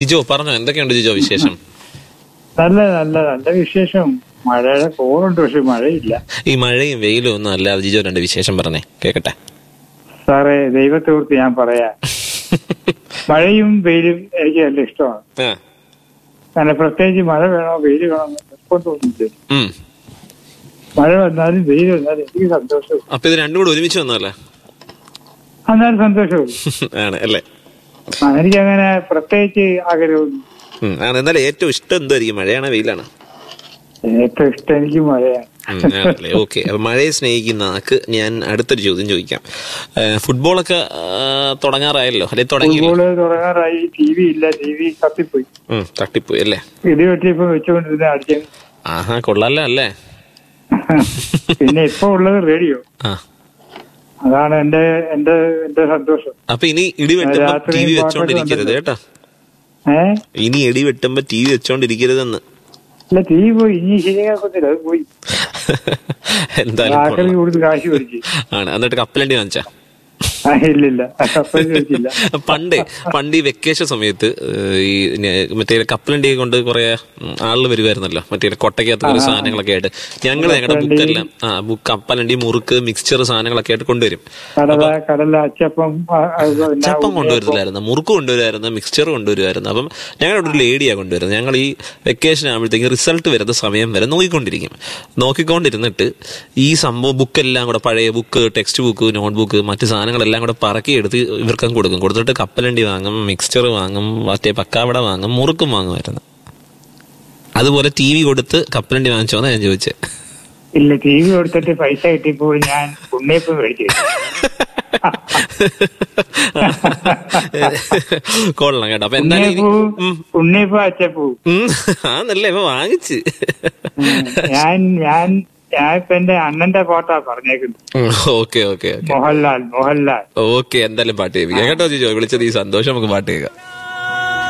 ജിജോ പറഞ്ഞോ എന്തൊക്കെയുണ്ട് ജിജോ വിശേഷം നല്ല നല്ല നല്ല വിശേഷം മഴയുടെ കോളുണ്ട് പക്ഷെ മഴയില്ല ഈ മഴയും വെയിലും ഒന്നും അല്ലാതെ ജിജോ രണ്ട് വിശേഷം പറഞ്ഞേ കേക്കട്ടെ സാറേ ദൈവത്തോർത്ത് ഞാൻ പറയാം മഴയും വെയിലും എനിക്ക് നല്ല ഇഷ്ടമാണ് ആ. കാരണം പ്രത്യേകിച്ച് മഴ വേണോ വെയിൽ വേണോ എന്ന് നിർബന്ധമൊന്നുമില്ല ഉം. മഴ വന്നാലും വെയിൽ വന്നാലും എനിക്ക് സന്തോഷവും അപ്പൊ ഇത് രണ്ടും കൂടെ ഒരുമിച്ച് വന്നല്ലേ എന്നാലും സന്തോഷവും ആണ് അല്ലേ ആ, എനിക്കങ്ങനെ പ്രത്യേകിച്ച് ആഗ്രഹമൊന്നും ഉം. ആണ് എന്നാലും ഏറ്റവും ഇഷ്ടം എന്തായിരിക്കും മഴയാണോ വെയിലാണ് ഏറ്റവും ഇഷ്ടം എനിക്ക് മഴയാണ് ആണല്ലേ ഓക്കെ അപ്പൊ മഴയെ സ്നേഹിക്കുന്ന ആൾക്ക് ഞാൻ അടുത്തൊരു ചോദ്യം ചോദിക്കാം ഏ, ഫുട്ബോളൊക്കെ ആ, തുടങ്ങാറായല്ലോ അല്ലെ തുടങ്ങിയല്ലോ ഫുട്ബോള് തുടങ്ങാറായി ടി വി ഇല്ല ടി വി കത്തിപ്പോയി ഉം, തട്ടിപ്പോയി അല്ലേ ഇടി വെട്ടിയപ്പോ വെച്ചുകൊണ്ടിരുന്ന അടിച്ചു ആഹാ കൊള്ളാലോ അല്ലേ പിന്നെ ഇപ്പൊ ഉള്ളത് റേഡിയോ ആ അതാണ് എന്റെ എന്റെ എന്റെ സന്തോഷം അപ്പൊ ഇനി ഇടി വെട്ടുമ്പോ രാത്രി ടി വി പാട്ടൊക്കെ വെച്ചോണ്ടിരിക്കരുത് കേട്ടോ ഏ ഇനി ഇടി വെട്ടുമ്പോ ടി വി വെച്ചോണ്ടിരിക്കരുതെന്ന് ഇല്ല ടി വി പോയി ഇനി ശരിയാക്കത്തില്ല അത് പോയി എന്തായാലും ആക്രി കൊള്ളാം. കൊടുത്ത് കാശ് മേടിച്ചു ആണ് എന്നിട്ട് കപ്പലണ്ടി വാങ്ങിച്ചാ ആ ഇല്ലില്ല കപ്പൽ മേടിച്ചില്ല പണ്ട് പണ്ട് ഈ വെക്കേഷൻ സമയത്ത് ഏഹ്, ഈ ന- മറ്റേ കപ്പലണ്ടിയെ കൊണ്ട് കുറെ ആളുകൾ വരുമായിരുന്നല്ലോ മറ്റേ കൊട്ടയ്ക്കകത്ത് കുറെ സാധനങ്ങളൊക്കെ ആയിട്ട് ഞങ്ങൾ ഞങ്ങളുടെ ബുക്കെല്ലാം ആ ബുക്ക് കപ്പലണ്ടി മുറുക്ക് മിക്സ്ചർ സാധനങ്ങളൊക്കെ ആയിട്ട് കൊണ്ടുവരും കടല കടല അച്ചപ്പം ആ, അത് പിന്നെ ചപ്പം കൊണ്ടുവരത്തില്ലായിരുന്നു മുറുക്ക് കൊണ്ടുവരുമായിരുന്നു മിക്സ്ചർ കൊണ്ടുവരുമായിരുന്നു അപ്പം ഞങ്ങളുടെ ഒരു ലേഡിയാണ് കൊണ്ടുവരുന്നത് ഞങ്ങൾ ഈ വെക്കേഷൻ ആകുമ്പോഴത്തേക്ക് റിസൾട്ട് വരുന്ന സമയം വരെ നോക്കിക്കൊണ്ടിരിക്കും നോക്കിക്കൊണ്ടിരുന്നിട്ട് ഈ സംഭവം ബുക്കെല്ലാം കൂടെ പഴയ book textbook notebook മറ്റു സാധനങ്ങളെല്ലാം കൂടെ പറക്കി എടുത്ത് ഇവർക്കും കൊടുക്കും കൊടുത്തിട്ട് കപ്പലണ്ടി വാങ്ങും മിക്സ്ചർ വാങ്ങും മറ്റേ പക്കാവട വാങ്ങും മുറുക്കും വാങ്ങുമായിരുന്നു അതുപോലെ ടി വി കൊടുത്ത് കപ്പലണ്ടി വാങ്ങിച്ചോന്നാ ഞാൻ ചോദിച്ചത് ഇല്ല ടി വി കൊടുത്തിട്ട് പൈസ കിട്ടിയപ്പോൾ ഞാൻ ഉണ്ണിയപ്പം മേടിച്ചു കൊള്ളാം കേട്ടോ അപ്പൊ എന്തായാലും ഇനി- ഉണ്ണിയപ്പൂ ഉം. ഉണ്ണിയപ്പം അച്ചപ്പൂ ഉം. ആന്നല്ലേ ഇപ്പൊ വാങ്ങിച്ച് ഞാൻ ഞാൻ ഞാൻ ഇപ്പൊ എന്റെ അണ്ണന്റെ പാട്ടാ പറഞ്ഞേക്കുന്നത് okay okay okay Mohanlal Mohanlal okay എന്തായാലും പാട്ട് കേൾപ്പിക്കാം കേട്ടോ ജിജോ വിളിച്ചത് ഈ സന്തോഷം നമുക്ക് പാട്ട് കേൾക്കാം